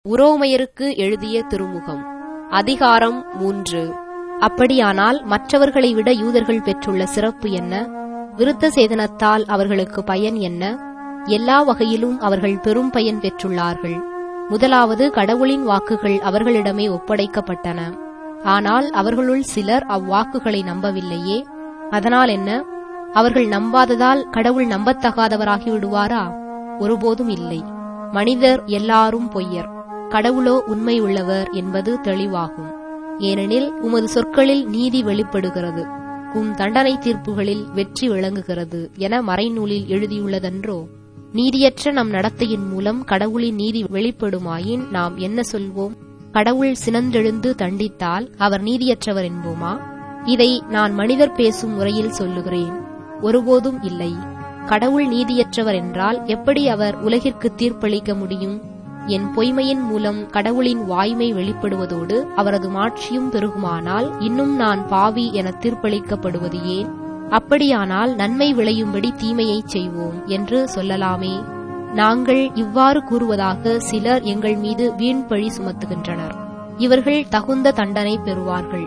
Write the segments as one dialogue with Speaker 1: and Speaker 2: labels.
Speaker 1: உரோமையருக்கு எழுதிய திருமுகம் அதிகாரம் மூன்று அப்படியானால் மற்றவர்களை விட யூதர்கள் பெற்றுள்ள சிறப்பு என்ன விருத்த சேதனத்தால் அவர்களுக்கு பயன் என்ன எல்லா வகையிலும் அவர்கள் பெரும் பயன் பெற்றுள்ளார்கள் முதலாவது கடவுளின் வாக்குகள் அவர்களிடமே ஒப்படைக்கப்பட்டன ஆனால் அவர்களுள் சிலர் அவ்வாக்குகளை நம்பவில்லையே அதனால் என்ன அவர்கள் நம்பாததால் கடவுள் நம்பத்தகாதவராகி விடுவாரா ஒருபோதும் இல்லை மனிதர் எல்லாரும் பொய்யர் கடவுளோ உண்மை உள்ளவர் என்பது தெளிவாகும் ஏனெனில் உமது சொற்களில் நீதி வெளிப்படுகிறது உம் தண்டனை தீர்ப்புகளில் வெற்றி விளங்குகிறது என மறைநூலில் எழுதியுள்ளதன்றோ நீதியற்ற நம் நடத்தையின் மூலம் கடவுளின் நீதி வெளிப்படுமாயின் நாம் என்ன சொல்வோம் கடவுள் சினந்தெழுந்து தண்டித்தால் அவர் நீதியற்றவர் என்போமா இதை நான் மனிதர் பேசும் முறையில் சொல்லுகிறேன் ஒருபோதும் இல்லை கடவுள் நீதியற்றவர் என்றால் எப்படி அவர் உலகிற்கு தீர்ப்பளிக்க முடியும் என் பொய்மையின் மூலம் கடவுளின் வாய்மை வெளிப்படுவதோடு அவரது மாட்சியும் பெருகுமானால் இன்னும் நான் பாவி என தீர்ப்பளிக்கப்படுவது ஏன் அப்படியானால் நன்மை விளையும்படி தீமையைச் செய்வோம் என்று சொல்லலாமே நாங்கள் இவ்வாறு கூறுவதாக சிலர் எங்கள் மீது வீண் பழி சுமத்துகின்றனர் இவர்கள் தகுந்த தண்டனை பெறுவார்கள்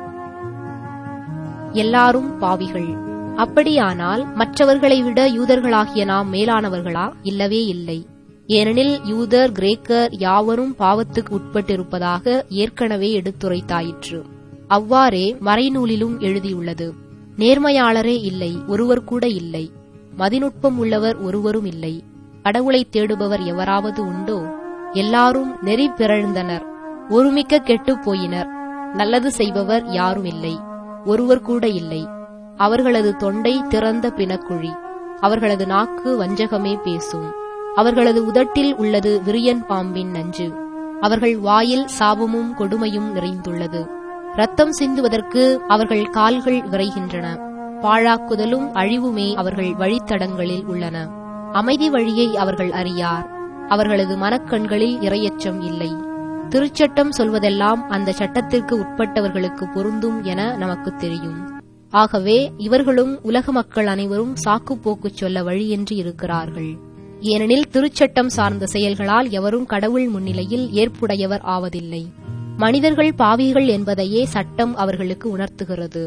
Speaker 1: எல்லாரும் பாவிகள் அப்படியானால் மற்றவர்களை விட யூதர்களாகிய நாம் மேலானவர்களா இல்லவே இல்லை ஏனெனில் யூதர் கிரேக்கர் யாவரும் பாவத்துக்கு உட்பட்டிருப்பதாக ஏற்கனவே எடுத்துரைத்தாயிற்று அவ்வாறே மறைநூலிலும் எழுதியுள்ளது நேர்மையாளரே இல்லை ஒருவர் கூட இல்லை மதிநுட்பம் உள்ளவர் ஒருவரும் இல்லை கடவுளை தேடுபவர் எவராவது உண்டோ எல்லாரும் நெறி பிறழ்ந்தனர் ஒருமிக்க கெட்டுப் போயினர் நல்லது செய்பவர் யாரும் இல்லை ஒருவர் கூட இல்லை அவர்களது தொண்டை திறந்த பிணக்குழி அவர்களது நாக்கு வஞ்சகமே பேசும் அவர்களது உதட்டில் உள்ளது விரியன் பாம்பின் நஞ்சு அவர்கள் வாயில் சாபமும் கொடுமையும் நிறைந்துள்ளது ரத்தம் சிந்துவதற்கு அவர்கள் கால்கள் விரைகின்றன பாழாக்குதலும் அழிவுமே அவர்கள் வழித்தடங்களில் உள்ளன அமைதி வழியை அவர்கள் அறியார் அவர்களது மனக்கண்களில் இரையச்சம் இல்லை திருச்சட்டம் சொல்வதெல்லாம் அந்த சட்டத்திற்கு உட்பட்டவர்களுக்கு பொருந்தும் என நமக்கு தெரியும் ஆகவே இவர்களும் உலக மக்கள் அனைவரும் சாக்குப்போக்கு சொல்ல வழியின்றி இருக்கிறார்கள் ஏனெனில் திருச்சட்டம் சார்ந்த செயல்களால் எவரும் கடவுள் முன்னிலையில் ஏற்புடையவர் ஆவதில்லை மனிதர்கள் பாவிகள் என்பதையே சட்டம் அவர்களுக்கு உணர்த்துகிறது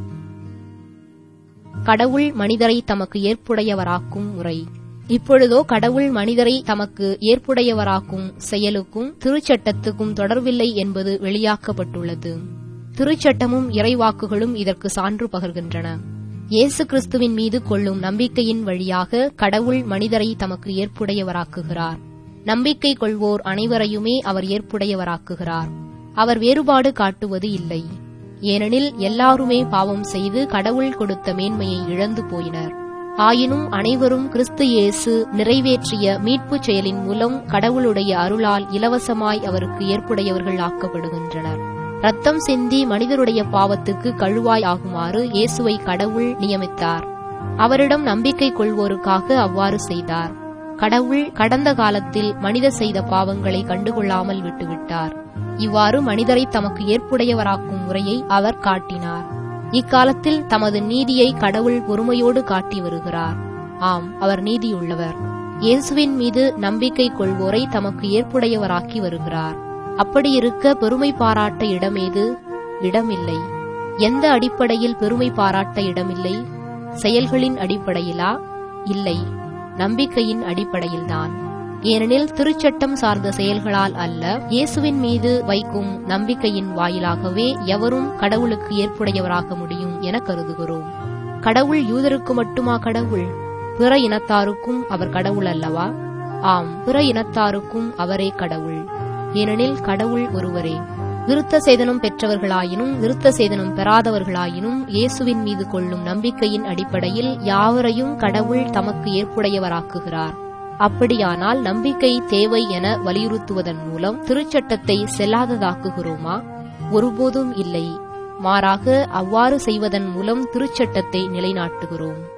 Speaker 1: கடவுள் மனிதரை தமக்கு ஏற்புடையவராக்கும் முறை இப்பொழுதோ கடவுள் மனிதரை தமக்கு ஏற்புடையவராக்கும் செயலுக்கும் திருச்சட்டத்துக்கும் தொடர்பில்லை என்பது வெளியாக்கப்பட்டுள்ளது திருச்சட்டமும் இறைவாக்குகளும் இதற்கு சான்று பகர்கின்றன இயேசு கிறிஸ்துவின் மீது கொள்ளும் நம்பிக்கையின் வழியாக கடவுள் மனிதரை தமக்கு ஏற்புடையவராக்குகிறார் நம்பிக்கை கொள்வோர் அனைவரையுமே அவர் ஏற்புடையவராக்குகிறார் அவர் வேறுபாடு காட்டுவது இல்லை ஏனெனில் எல்லாருமே பாவம் செய்து கடவுள் கொடுத்த மேன்மையை இழந்து போயினர் ஆயினும் அனைவரும் கிறிஸ்து இயேசு நிறைவேற்றிய மீட்புச் செயலின் மூலம் கடவுளுடைய அருளால் இலவசமாய் அவருக்கு ஏற்புடையவர்கள் ஆக்கப்படுகின்றனர் ரத்தம் சிந்தி மனிதருடைய பாவத்துக்கு கழுவாய் ஆகுமாறு இயேசுவை கடவுள் நியமித்தார் அவரிடம் நம்பிக்கை கொள்வோருக்காக அவ்வாறு செய்தார் கடவுள் கடந்த காலத்தில் மனிதர் செய்த பாவங்களை கண்டுகொள்ளாமல் விட்டுவிட்டார் இவ்வாறு மனிதரை தமக்கு ஏற்புடையவராக்கும் முறையை அவர் காட்டினார் இக்காலத்தில் தமது நீதியை கடவுள் பொறுமையோடு காட்டி வருகிறார் ஆம் அவர் நீதியுள்ளவர் இயேசுவின் மீது நம்பிக்கை கொள்வோரை தமக்கு ஏற்புடையவராக்கி வருகிறார் அப்படியிருக்க பெருமை பாராட்ட இடமேது இடமில்லை எந்த அடிப்படையில் பெருமை பாராட்ட இடமில்லை செயல்களின் அடிப்படையிலா இல்லை நம்பிக்கையின் அடிப்படையில்தான் ஏனெனில் திருச்சட்டம் சார்ந்த செயல்களால் அல்ல இயேசுவின் மீது வைக்கும் நம்பிக்கையின் வாயிலாகவே எவரும் கடவுளுக்கு ஏற்புடையவராக முடியும் என கருதுகிறோம் கடவுள் யூதருக்கு மட்டுமா கடவுள் பிற இனத்தாருக்கும் அவர் கடவுள் அல்லவா ஆம் பிற இனத்தாருக்கும் அவரே கடவுள் ஏனெனில் கடவுள் ஒருவரே விருத்த சேதனம் பெற்றவர்களாயினும் விருத்த சேதனம் பெறாதவர்களாயினும் இயேசுவின் மீது கொள்ளும் நம்பிக்கையின் அடிப்படையில் யாவரையும் கடவுள் தமக்கு ஏற்புடையவராக்குகிறார் அப்படியானால் நம்பிக்கை தேவை என வலியுறுத்துவதன் மூலம் திருச்சட்டத்தை செல்லாததாக்குகிறோமா ஒருபோதும் இல்லை மாறாக அவ்வாறு செய்வதன் மூலம் திருச்சட்டத்தை நிலைநாட்டுகிறோம்